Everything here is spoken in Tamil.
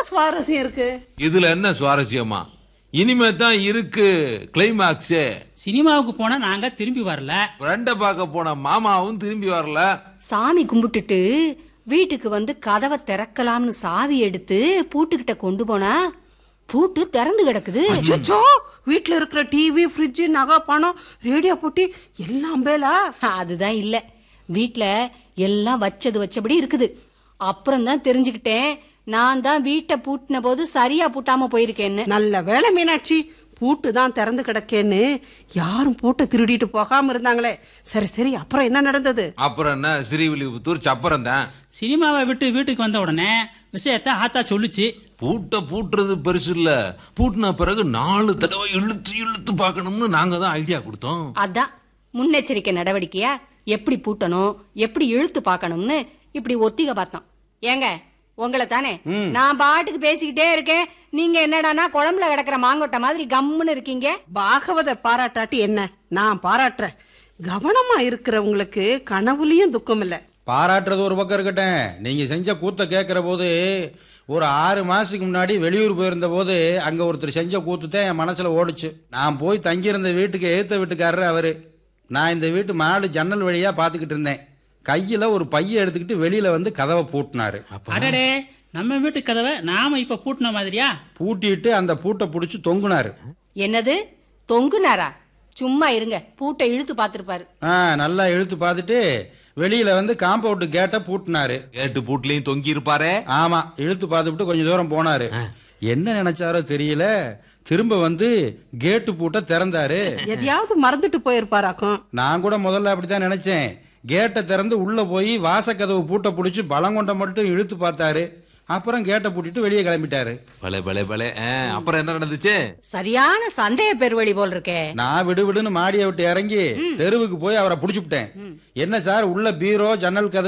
சுவாரஸ்யம் இருக்கு இதுல என்ன சுவாரஸ்யமா இனிமே தான் இருக்கு கிளைமாக்ஸே சினிமாவுக்கு போனா நாங்க திரும்பி வரல ஃப்ரெண்ட பார்க்க போன மாமாவும் திரும்பி வரல சாமி கும்பிட்டுட்டு வீட்டுக்கு வந்து கதவை திறக்கலாம்னு சாவி எடுத்து பூட்டுக்கிட்ட கொண்டு போனா பூட்டு திறந்து கிடக்குது அச்சோ வீட்ல இருக்கிற டிவி ஃப்ரிட்ஜ் நகை பணம் ரேடியோ போட்டி எல்லாம் பேலா அதுதான் இல்ல வீட்ல எல்லாம் வச்சது வச்சபடி இருக்குது அப்புறம் தான் தெரிஞ்சுக்கிட்டேன் நான் தான் வீட்டை பூட்டின போது சரியா பூட்டாம போயிருக்கேன்னு நல்ல வேலை மீனாட்சி பூட்டு தான் திறந்து கிடக்கேன்னு யாரும் பூட்டை திருடிட்டு போகாம இருந்தாங்களே சரி சரி அப்புறம் என்ன நடந்தது அப்புறம் என்ன ஸ்ரீவில்லிபுத்தூர் சப்பரம் தான் சினிமாவை விட்டு வீட்டுக்கு வந்த உடனே விஷயத்த ஆத்தா சொல்லுச்சு பூட்டை பூட்டுறது பெருசு இல்ல பூட்டின பிறகு நாலு தடவை இழுத்து இழுத்து பார்க்கணும்னு நாங்க தான் ஐடியா கொடுத்தோம் அதான் முன்னெச்சரிக்கை நடவடிக்கையா எப்படி பூட்டணும் எப்படி இழுத்து பார்க்கணும்னு இப்படி ஒத்திக பார்த்தோம் ஏங்க உங்களை தானே நான் பாட்டுக்கு பேசிக்கிட்டே இருக்கேன் நீங்க என்னடானா குழம்புல கிடக்குற மாங்கொட்டை மாதிரி கம்முன்னு இருக்கீங்க பாகவத பாராட்டாட்டி என்ன நான் பாராட்டுறேன் கவனமா இருக்கிறவங்களுக்கு கனவுலயும் துக்கம் இல்ல பாராட்டுறது ஒரு பக்கம் இருக்கட்டும் நீங்க செஞ்ச கூத்த கேட்கிற போது ஒரு ஆறு மாசத்துக்கு முன்னாடி வெளியூர் போயிருந்த போது அங்க ஒருத்தர் செஞ்ச கூத்து தான் என் மனசுல ஓடுச்சு நான் போய் தங்கியிருந்த வீட்டுக்கு ஏத்த வீட்டுக்காரரு அவரு நான் இந்த வீட்டு மாடு ஜன்னல் வழியா பாத்துக்கிட்டு இருந்தேன் கையில ஒரு பைய எடுத்துக்கிட்டு வெளியில வந்து கதவை பூட்டினாரு அடடே நம்ம வீட்டு கதவை நாம இப்ப பூட்டின மாதிரியா பூட்டிட்டு அந்த பூட்டை பிடிச்சி தொங்குனாரு என்னது தொங்குனாரா சும்மா இருங்க பூட்டை இழுத்து பார்த்திருப்பாரு ஆ நல்லா இழுத்து பார்த்துட்டு வெளியில வந்து காம்பவுண்டு கேட்டை பூட்டினாரு கேட்டு பூட்லயும் தொங்கி இருப்பாரே ஆமா இழுத்து பார்த்துட்டு கொஞ்சம் தூரம் போனாரு என்ன நினைச்சாரோ தெரியல திரும்ப வந்து கேட்டு பூட்ட திறந்தாரு எதையாவது மறந்துட்டு போயிருப்பாராக்கும் நான் கூட முதல்ல அப்படித்தான் நினைச்சேன் கேட்டை திறந்து உள்ள போய் வாசக்கதவு பூட்டை பிடிச்சி பழங்கொண்ட மட்டும் இழுத்து பார்த்தாரு அப்புறம் கேட்டை பூட்டிட்டு வெளியே கிளம்பிட்டாரு பலே பலே பலே ஆ, அப்புறம் என்ன நடந்துச்சு சரியான சந்தேக பெருவழி போல் இருக்கே நான் விடு விடுன்னு மாடியை விட்டு இறங்கி தெருவுக்கு போய் அவரை புடிச்சுப்புட்டேன் என்ன சார் உள்ள பீரோ ஜன்னல் கதவு